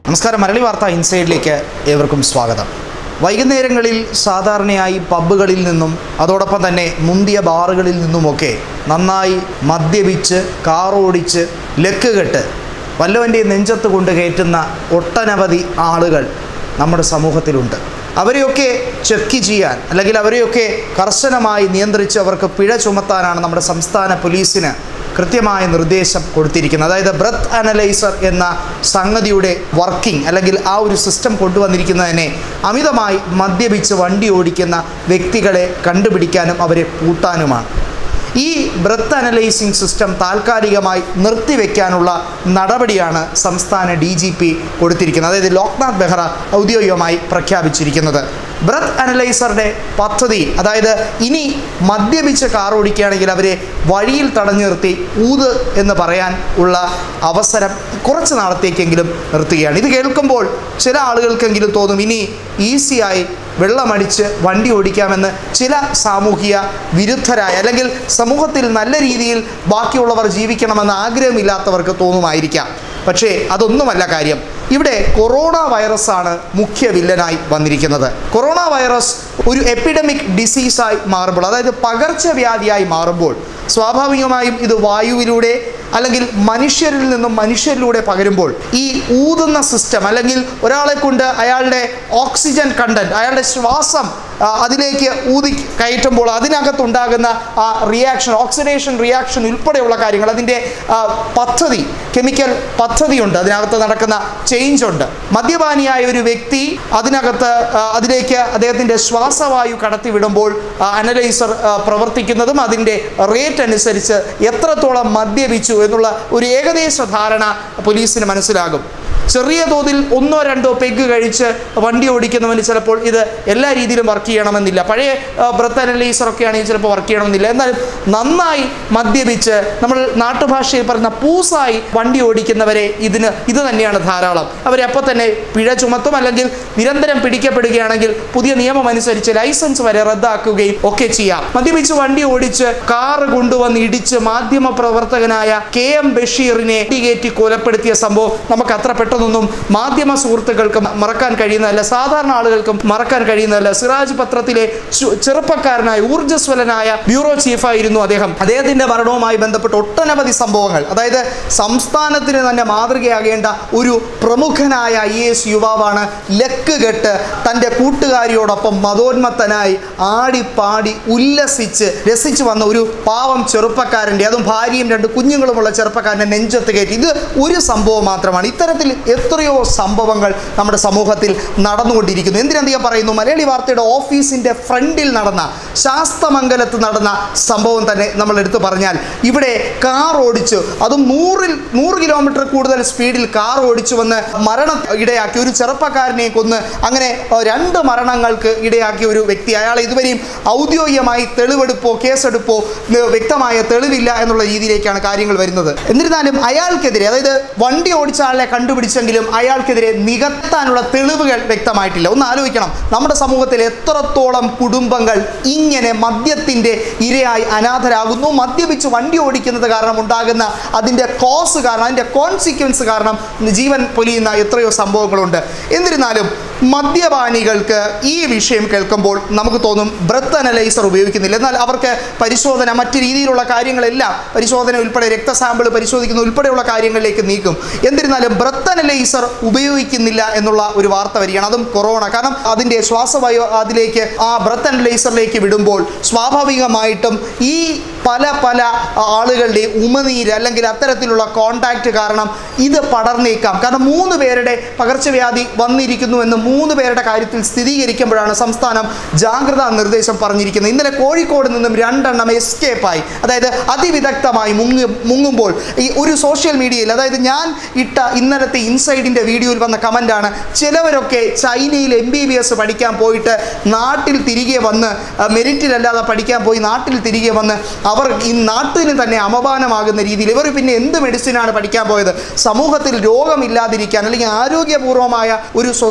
നമസ്കാരം മരളി വാർത്ത ഇൻസൈഡിലേക്ക് ഏവർക്കും സ്വാഗതം വൈകുന്നേരങ്ങളിൽ സാധാരണയായി പബ്ബുകളിൽ നിന്നും അതോടൊപ്പം തന്നെ മുന്തിയ ബാറുകളിൽ നിന്നുമൊക്കെ നന്നായി മദ്യപിച്ച് കാറോടിച്ച് ലക്കുകെട്ട് വല്ലവൻ്റെ നെഞ്ചത്ത് കൊണ്ട് കയറ്റുന്ന ഒട്ടനവധി ആളുകൾ നമ്മുടെ സമൂഹത്തിലുണ്ട് അവരെയൊക്കെ ചെക്ക് ചെയ്യാൻ അല്ലെങ്കിൽ അവരെയൊക്കെ കർശനമായി നിയന്ത്രിച്ച് അവർക്ക് പിഴ ചുമത്താനാണ് നമ്മുടെ സംസ്ഥാന പോലീസിന് കൃത്യമായ നിർദ്ദേശം കൊടുത്തിരിക്കുന്നത് അതായത് ബ്രത്ത് അനലൈസർ എന്ന സംഗതിയുടെ വർക്കിംഗ് അല്ലെങ്കിൽ ആ ഒരു സിസ്റ്റം കൊണ്ടുവന്നിരിക്കുന്നതിനെ അമിതമായി മദ്യപിച്ച് വണ്ടി ഓടിക്കുന്ന വ്യക്തികളെ കണ്ടുപിടിക്കാനും അവരെ പൂട്ടാനുമാണ് ഈ ബ്രത്ത് അനലൈസിംഗ് സിസ്റ്റം താൽക്കാലികമായി നിർത്തിവെക്കാനുള്ള നടപടിയാണ് സംസ്ഥാന ഡി ജി പി കൊടുത്തിരിക്കുന്നത് അതായത് ലോക്നാഥ് ബെഹ്റ ഔദ്യോഗികമായി പ്രഖ്യാപിച്ചിരിക്കുന്നത് ബ്രത്ത് അനലൈസറുടെ പദ്ധതി അതായത് ഇനി മദ്യപിച്ച് കാർ ഓടിക്കുകയാണെങ്കിൽ അവരെ വഴിയിൽ തടഞ്ഞു നിർത്തി ഊത് എന്ന് പറയാൻ ഉള്ള അവസരം കുറച്ച് നാളത്തേക്കെങ്കിലും നിർത്തുകയാണ് ഇത് കേൾക്കുമ്പോൾ ചില ആളുകൾക്കെങ്കിലും തോന്നും ഇനി ഈസിയായി വെള്ളമടിച്ച് വണ്ടി ഓടിക്കാമെന്ന് ചില സാമൂഹിക വിരുദ്ധരായ അല്ലെങ്കിൽ സമൂഹത്തിൽ നല്ല രീതിയിൽ ബാക്കിയുള്ളവർ ജീവിക്കണമെന്ന് ആഗ്രഹമില്ലാത്തവർക്ക് തോന്നുമായിരിക്കാം പക്ഷേ അതൊന്നുമല്ല കാര്യം ഇവിടെ കൊറോണ വൈറസാണ് മുഖ്യ വില്ലനായി വന്നിരിക്കുന്നത് കൊറോണ വൈറസ് ഒരു എപ്പിഡമിക് ഡിസീസായി മാറുമ്പോൾ അതായത് പകർച്ചവ്യാധിയായി മാറുമ്പോൾ സ്വാഭാവികമായും ഇത് വായുവിലൂടെ അല്ലെങ്കിൽ മനുഷ്യരിൽ നിന്നും മനുഷ്യരിലൂടെ പകരുമ്പോൾ ഈ ഊതുന്ന സിസ്റ്റം അല്ലെങ്കിൽ ഒരാളെ കൊണ്ട് അയാളുടെ ഓക്സിജൻ കണ്ടന്റ് അയാളുടെ ശ്വാസം ആ, അതിലേക്ക് ഊതി കയറ്റുമ്പോൾ അതിനകത്തുണ്ടാകുന്ന ആ റിയാക്ഷൻ ഓക്സിഡേഷൻ റിയാക്ഷൻ ഉൾപ്പെടെയുള്ള കാര്യങ്ങൾ അതിൻ്റെ ആ, പദ്ധതി കെമിക്കൽ പദ്ധതിയുണ്ട് അതിനകത്ത് നടക്കുന്ന ചേഞ്ച് ഉണ്ട് മദ്യപാനിയായ ഒരു വ്യക്തി അതിനകത്ത് ആ, അതിലേക്ക് അദ്ദേഹത്തിൻ്റെ ശ്വാസവായു കടത്തിവിടുമ്പോൾ അനലൈസർ പ്രവർത്തിക്കുന്നതും അതിൻ്റെ റേറ്റ് അനുസരിച്ച് എത്രത്തോളം മദ്യപിച്ചു എന്നുള്ള ഒരു ഏകദേശ ധാരണ പോലീസിന് മനസ്സിലാകും ചെറിയ തോതിൽ ഒന്നോ രണ്ടോ പെഗ് കഴിച്ച് വണ്ടി ഓടിക്കുന്നവന് ചിലപ്പോൾ ഇത് എല്ലാ രീതിയിലും വർക്ക് ചെയ്യണമെന്നില്ല പഴയ ബ്രത്ത് അനലൈസർ ഒക്കെ ആണെങ്കിൽ ചിലപ്പോൾ വർക്ക് ചെയ്യണമെന്നില്ല എന്നാൽ നന്നായി മദ്യപിച്ച് നമ്മൾ നാട്ടുഭാഷയിൽ പറയുന്ന പൂസായി വണ്ടി ഓടിക്കുന്നവരെ ഇതിന് ഇത് തന്നെയാണ് ധാരാളം അവരെ അപ്പോൾ തന്നെ പിഴ ചുമത്തും അല്ലെങ്കിൽ നിരന്തരം പിടിക്കപ്പെടുകയാണെങ്കിൽ പുതിയ നിയമം അനുസരിച്ച് ലൈസൻസ് വരെ റദ്ദാക്കുകയും ഒക്കെ ചെയ്യാം മദ്യപിച്ച് വണ്ടി ഓടിച്ച് കാറ് കൊണ്ടുവന്ന് ഇടിച്ച് മാധ്യമ പ്രവർത്തകനായ കെ എം ബഷീറിനെ കയറ്റി കൊലപ്പെടുത്തിയ സംഭവം നമുക്ക് അത്ര പെട്ടെന്നൊന്നും മാധ്യമ സുഹൃത്തുക്കൾക്ക് മറക്കാൻ കഴിയുന്നതല്ല സാധാരണ ആളുകൾക്കും മറക്കാൻ കഴിയുന്നതല്ല സിറാജ് പത്രത്തിലെ ചു- ചെറുപ്പക്കാരനായ ഊർജ്ജസ്വലനായ ബ്യൂറോ ചീഫായിരുന്നു അദ്ദേഹം അദ്ദേഹത്തിന്റെ മരണവുമായി ബന്ധപ്പെട്ട് ഒട്ടനവധി സംഭവങ്ങൾ അതായത് സംസ്ഥാനത്തിന് തന്നെ മാതൃകയാകേണ്ട ഒരു പ്രമുഖനായ ഐ എസ് യുവാവാണ് ലക്ക് കെട്ട് തൻ്റെ കൂട്ടുകാരിയോടൊപ്പം മതോന്മത്തനായി ആടിപ്പാടി ഉല്ലസിച്ച് രസിച്ചു വന്ന ഒരു പാവം ചെറുപ്പക്കാരൻ്റെ അതും ഭാര്യയും രണ്ട് കുഞ്ഞുങ്ങളുമുള്ള ചെറുപ്പക്കാരൻ്റെ നെഞ്ചത്ത് കയറ്റി ഇത് ഒരു സംഭവം മാത്രമാണ് ഇത്തരത്തിൽ എത്രയോ സംഭവങ്ങൾ നമ്മുടെ സമൂഹത്തിൽ നടന്നുകൊണ്ടിരിക്കുന്നു എന്തിനധികം പറയുന്നു മലയാളി വാർത്തയുടെ ഓഫീസിൻ്റെ ഫ്രണ്ടിൽ നടന്ന ശാസ്തമംഗലത്ത് നടന്ന സംഭവം തന്നെ നമ്മൾ എടുത്തു പറഞ്ഞാൽ ഇവിടെ കാർ ഓടിച്ചു അതും നൂറിൽ നൂറ് കിലോമീറ്റർ കൂടുതൽ സ്പീഡിൽ കാർ ഓടിച്ചു വന്ന് മരണം ഇടയാക്കി ഒരു ചെറുപ്പക്കാരനെ കൊന്ന് അങ്ങനെ ഏഹ്, രണ്ട് മരണങ്ങൾക്ക് ഇടയാക്കിയ ഒരു വ്യക്തി അയാളെ ഇതുവരെയും ഔദ്യോഗികമായി തെളിവെടുപ്പോ കേസെടുപ്പോ ഏഹ്, വ്യക്തമായ തെളിവില്ല എന്നുള്ള രീതിയിലേക്കാണ് കാര്യങ്ങൾ വരുന്നത് എന്നിരുന്നാലും അയാൾക്കെതിരെ അതായത് വണ്ടി ഓടിച്ച ആളെ കണ്ടുപിടിച്ചെങ്കിലും അയാൾക്കെതിരെ നികത്താനുള്ള തെളിവുകൾ വ്യക്തമായിട്ടില്ല ഒന്ന് ആലോചിക്കണം നമ്മുടെ സമൂഹത്തിൽ എത്രത്തോളം കുടുംബങ്ങൾ ഇങ്ങനെ മദ്യത്തിൻ്റെ ഇരയായി അനാഥരാകുന്നു മദ്യപിച്ച് വണ്ടി ഓടിക്കുന്നത് കാരണം ഉണ്ടാകുന്ന അതിൻ്റെ കോസ് കാരണം അതിൻ്റെ കോൺസിക്വൻസ് കാരണം ജീവൻ പൊലിയുന്ന എത്രയോ സംഭവങ്ങളുണ്ട് എന്നിരുന്നാലും മദ്യപാനികൾക്ക് ഈ വിഷയം കേൾക്കുമ്പോൾ നമുക്ക് തോന്നും ബ്രത്ത് അനലൈസർ ഉപയോഗിക്കുന്നില്ല എന്നാൽ അവർക്ക് പരിശോധന മറ്റ് രീതിയിലുള്ള കാര്യങ്ങളെല്ലാം പരിശോധന ഉൾപ്പെടെ രക്തസാമ്പിൾ പരിശോധിക്കുന്ന ഉൾപ്പെടെയുള്ള കാര്യങ്ങളിലേക്ക് നീക്കും എന്നിരുന്നാലും ബ്രത്ത് അനലൈസർ ഉപയോഗിക്കുന്നില്ല എന്നുള്ള ഒരു വാർത്ത വരികയാണ് അതും കൊറോണ കാരണം അതിൻ്റെ ശ്വാസവായു അതിലേക്ക് ആ ബ്രത്ത് അനലൈസറിലേക്ക് വിടുമ്പോൾ സ്വാഭാവികമായിട്ടും ഈ പല പല ആളുകളുടെയും ഉമനീര് അല്ലെങ്കിൽ അത്തരത്തിലുള്ള കോണ്ടാക്റ്റ് കാരണം ഇത് പടർന്നേക്കാം കാരണം മൂന്ന് പേരുടെ പകർച്ചവ്യാധി വന്നിരിക്കുന്നു എന്ന് മൂന്ന് പേരുടെ കാര്യത്തിൽ സ്ഥിരീകരിക്കുമ്പോഴാണ് സംസ്ഥാനം ജാഗ്രതാ നിർദ്ദേശം പറഞ്ഞിരിക്കുന്നത് ഇന്നലെ കോഴിക്കോട് നിന്നും രണ്ടെണ്ണം എസ്കേപ്പായി അതായത് അതിവിദഗ്ധമായി മുങ്ങി മുങ്ങുമ്പോൾ ഈ ഒരു സോഷ്യൽ മീഡിയയിൽ അതായത് ഞാൻ ഇട്ട ഇന്നലത്തെ ഇൻസൈഡിൻ്റെ വീഡിയോയിൽ വന്ന കമൻ്റാണ് ചിലവരൊക്കെ ചൈനയിൽ എം ബി ബി എസ് പഠിക്കാൻ പോയിട്ട് നാട്ടിൽ തിരികെ വന്ന് ആ, മെറിറ്റിലല്ലാതെ പഠിക്കാൻ പോയി നാട്ടിൽ തിരികെ വന്ന് അവർ ഈ നാട്ടിന് തന്നെ അപമാനമാകുന്ന രീതിയിൽ ഇവർ പിന്നെ എന്ത് മെഡിസിനാണ് പഠിക്കാൻ പോയത് സമൂഹത്തിൽ രോഗമില്ലാതിരിക്കാൻ അല്ലെങ്കിൽ ആരോഗ്യപൂർവമായ ഒരു സൊസൈറ്റി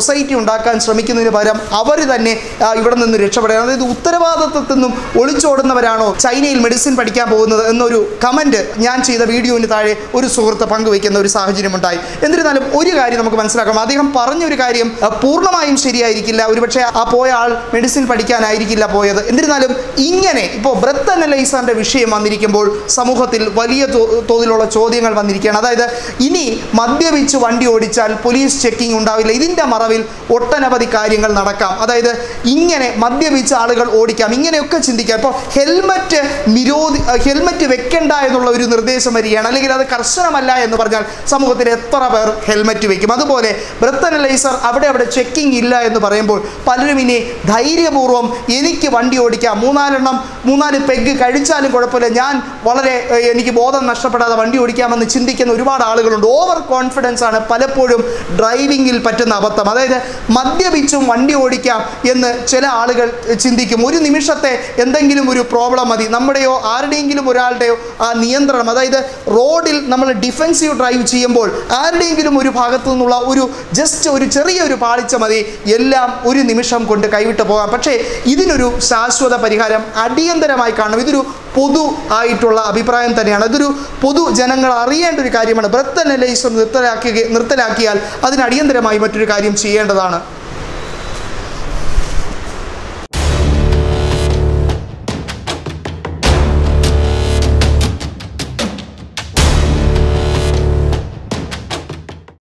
ഉണ്ടാക്കാൻ ശ്രമിക്കുന്നതിന് പകരം അവർ തന്നെ ആ, ഇവിടെ നിന്ന് രക്ഷപ്പെടാൻ അതായത് ഉത്തരവാദിത്വത്തിൽ നിന്നും ഒളിച്ചോടുന്നവരാണോ ചൈനയിൽ മെഡിസിൻ പഠിക്കാൻ പോകുന്നത് എന്നൊരു കമൻറ്റ് ഞാൻ ചെയ്ത വീഡിയോന് താഴെ ഒരു സുഹൃത്ത് പങ്കുവയ്ക്കുന്ന ഒരു സാഹചര്യം ഉണ്ടായി എന്നിരുന്നാലും ഒരു കാര്യം നമുക്ക് മനസ്സിലാക്കാം അദ്ദേഹം പറഞ്ഞൊരു കാര്യം ആ, പൂർണ്ണമായും ശരിയായിരിക്കില്ല ഒരുപക്ഷെ ആ പോയ ആൾ മെഡിസിൻ പഠിക്കാനായിരിക്കില്ല പോയത് എന്നിരുന്നാലും ഇങ്ങനെ ഇപ്പോൾ ബ്രത്ത് അനലൈസറിൻ്റെ വിഷയം വന്നിരിക്കുമ്പോൾ സമൂഹത്തിൽ വലിയ തോ- തോതിലുള്ള ചോദ്യങ്ങൾ വന്നിരിക്കുകയാണ് അതായത് ഇനി മദ്യപിച്ച് വണ്ടി ഓടിച്ചാൽ പോലീസ് ചെക്കിംഗ് ഉണ്ടാവില്ല ഇതിൻ്റെ മറവിൽ ഒട്ടനവധി കാര്യങ്ങൾ നടക്കാം അതായത് ഇങ്ങനെ മദ്യപിച്ച ആളുകൾ ഓടിക്കാം ഇങ്ങനെയൊക്കെ ചിന്തിക്കാം ഇപ്പോൾ ഹെൽമറ്റ് നിരോധി ഹെൽമറ്റ് വെക്കണ്ട എന്നുള്ള ഒരു നിർദ്ദേശം വരികയാണ് അല്ലെങ്കിൽ അത് കർശനമല്ല എന്ന് പറഞ്ഞാൽ സമൂഹത്തിൽ എത്ര പേർ ഹെൽമറ്റ് വെക്കും അതുപോലെ ബ്രത്ത് അനലൈസർ അവിടെ അവിടെ ചെക്കിംഗ് ഇല്ല എന്ന് പറയുമ്പോൾ പലരും ഇനി ധൈര്യപൂർവ്വം എനിക്ക് വണ്ടി ഓടിക്കാം മൂന്നാലെണ്ണം മൂന്നാല് പെഗ് കഴിച്ചാലും കുഴപ്പമില്ല ഞാൻ വളരെ ഏഹ്, എനിക്ക് ബോധം നഷ്ടപ്പെടാതെ വണ്ടി ഓടിക്കാമെന്ന് ചിന്തിക്കുന്ന ഒരുപാട് ആളുകളുണ്ട് ഓവർ കോൺഫിഡൻസ് ആണ് പലപ്പോഴും ഡ്രൈവിങ്ങിൽ പറ്റുന്ന അബദ്ധം അതായത് മദ്യപിച്ചും വണ്ടി ഓടിക്കാം എന്ന് ചില ആളുകൾ ചിന്തിക്കും ഒരു നിമിഷത്തെ എന്തെങ്കിലും ഒരു പ്രോബ്ലം മതി നമ്മുടെയോ ആരുടെയെങ്കിലും ഒരാളുടെയോ ആ നിയന്ത്രണം അതായത് റോഡിൽ നമ്മൾ ഡിഫെൻസീവ് ഡ്രൈവ് ചെയ്യുമ്പോൾ ആരുടെയെങ്കിലും ഒരു ഭാഗത്തു നിന്നുള്ള ഒരു ജസ്റ്റ് ഒരു ചെറിയൊരു പാളിച്ച മതി എല്ലാം ഒരു നിമിഷം കൊണ്ട് കൈവിട്ട് പോകാം പക്ഷേ ഇതിനൊരു ശാശ്വത പരിഹാരം അടിയന്തരമായി കാണണം ഇതൊരു പൊതു ആയിട്ടുള്ള അഭിപ്രായം തന്നെയാണ് ഇതൊരു പൊതു ജനങ്ങൾ അറിയേണ്ട ഒരു കാര്യമാണ് ബ്രത്ത് അനലൈസർ നിർത്തലാക്കി നിർത്തലാക്കിയാൽ അതിന് അടിയന്തരമായി മറ്റൊരു കാര്യം ചെയ്യേണ്ടതാണ്